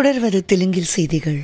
தொடர்வது தெலுங்கில் செய்திகள்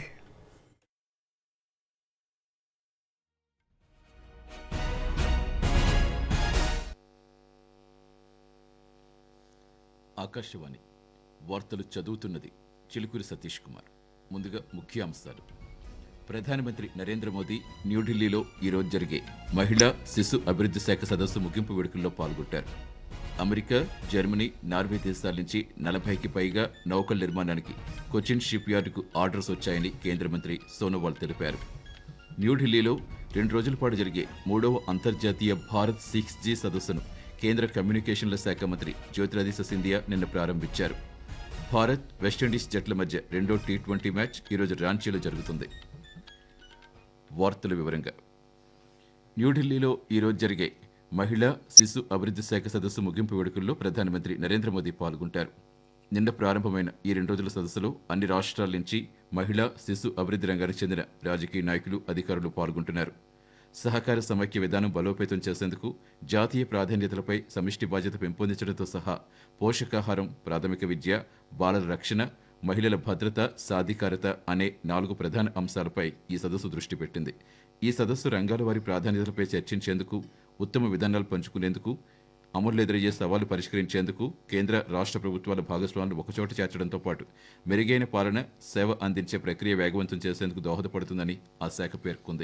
ఆకాశవాణి వార్తలు చదువుతున్నది చిలుకూరి సతీష్ కుమార్ ముందుగా ముఖ్య అంశాలు ప్రధానమంత్రి నరేంద్ర మోదీ న్యూఢిల్లీలో ఈరోజు జరిగే మహిళా శిశు అభివృద్ధి శాఖ సదస్సు ముగింపు వేడుకల్లో పాల్గొంటారు అమెరికా జర్మనీ నార్వే దేశాల నుంచి నలభైకి పైగా నౌకల నిర్మాణానికి కొచ్చిన్ షిప్ యార్డుకు ఆర్డర్స్ వచ్చాయని కేంద్ర మంత్రి సోనోవాల్ తెలిపారు న్యూఢిల్లీలో రెండు రోజుల పాటు జరిగే మూడవ అంతర్జాతీయ భారత్ సిక్స్ జీ సదస్సును కేంద్ర కమ్యూనికేషన్ల శాఖ మంత్రి జ్యోతిరాదిత్య సింధియా నిన్న ప్రారంభించారు భారత్ వెస్టిండీస్ జట్ల మధ్య రెండో టీ ట్వంటీ మ్యాచ్ ఈరోజు రాంచీలో జరుగుతుంది వార్తల వివరంగా న్యూఢిల్లీలో ఈరోజు జరిగే మహిళా శిశు అభివృద్ధి శాఖ సదస్సు ముగింపు వేడుకల్లో ప్రధానమంత్రి నరేంద్ర మోదీ పాల్గొంటారు నిన్న ప్రారంభమైన ఈ రెండు రోజుల సదస్సులో అన్ని రాష్ట్రాల నుంచి మహిళా శిశు అభివృద్ధి రంగానికి చెందిన రాజకీయ నాయకులు అధికారులు పాల్గొంటున్నారు సహకార సమైక్య విధానం బలోపేతం చేసేందుకు జాతీయ ప్రాధాన్యతలపై సమిష్టి బాధ్యత పెంపొందించడంతో సహా పోషకాహారం ప్రాథమిక విద్య బాలల రక్షణ మహిళల భద్రత సాధికారత అనే నాలుగు ప్రధాన అంశాలపై ఈ సదస్సు దృష్టి పెట్టింది ఈ సదస్సు రంగాల వారి ప్రాధాన్యతలపై చర్చించేందుకు ఉత్తమ విధానాలు పంచుకునేందుకు అమలు ఎదురయ్యే సవాళ్లు పరిష్కరించేందుకు కేంద్ర రాష్ట్ర ప్రభుత్వాల భాగస్వాములు ఒకచోట చేర్చడంతో పాటు మెరుగైన పాలన సేవ అందించే ప్రక్రియ వేగవంతం చేసేందుకు దోహదపడుతుందని ఆ శాఖ పేర్కొంది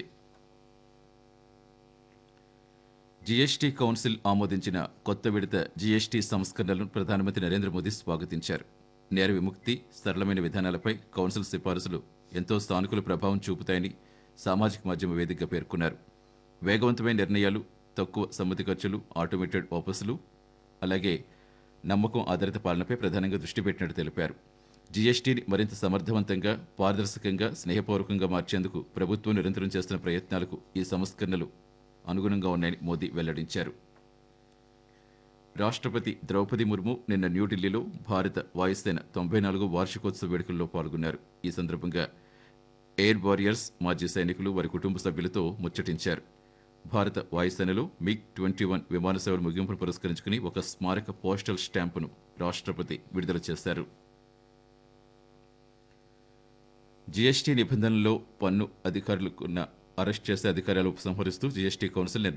జీఎస్టీ కౌన్సిల్ ఆమోదించిన కొత్త విడత జీఎస్టీ సంస్కరణలను ప్రధానమంత్రి నరేంద్ర మోదీ స్వాగతించారు నేర విముక్తి సరళమైన విధానాలపై కౌన్సిల్ సిఫారసులు ఎంతో సానుకూల ప్రభావం చూపుతాయని సామాజిక మాధ్యమ వేదికగా పేర్కొన్నారు వేగవంతమైన నిర్ణయాలు తక్కువ సమ్మతి ఖర్చులు ఆటోమేటెడ్ ఆఫీసులు అలాగే నమ్మకం ఆధారిత పాలనపై ప్రధానంగా దృష్టి పెట్టినట్టు తెలిపారు జీఎస్టీని మరింత సమర్థవంతంగా పారదర్శకంగా స్నేహపూర్వకంగా మార్చేందుకు ప్రభుత్వం నిరంతరం చేస్తున్న ప్రయత్నాలకు ఈ సంస్కరణలు అనుగుణంగా ఉన్నాయని మోదీ వెల్లడించారు రాష్ట్రపతి ద్రౌపది ముర్ము నిన్న న్యూఢిల్లీలో భారత వాయుసేన తొంభై నాలుగు వార్షికోత్సవ వేడుకల్లో పాల్గొన్నారు ఈ సందర్భంగా ఎయిర్ వారియర్స్ మాజీ సైనికులు వారి కుటుంబ సభ్యులతో ముచ్చటించారు భారత వాయుసేనలో మిగ్ ట్వంటీ వన్ విమాన సేవల ముగింపును పురస్కరించుకుని ఒక స్మారక పోస్టల్ స్టాంపును రాష్ట్రపతి విడుదల చేశారు జీఎస్టీ నిబంధనల్లో పన్ను అధికారులకున్న అరెస్ట్ చేసే అధికారాలు ఉపసంహరిస్తూ జీఎస్టీ కౌన్సిల్ నిర్ణయం